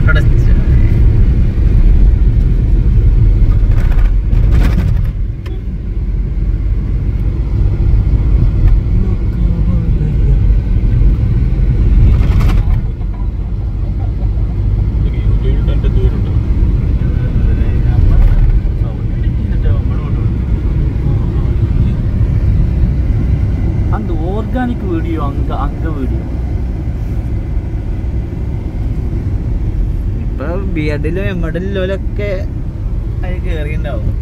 കണ്ണടച്ച് രണ്ട് ദൂരമുണ്ട് അത് ഓർഗാനിക് വീഡിയോ അങ്ക അങ്ക വീഡിയോ ഇപ്പൊ ബിയഡിലും എമ്മഡിലും ഒക്കെ അതിൽ കേറിണ്ടാവും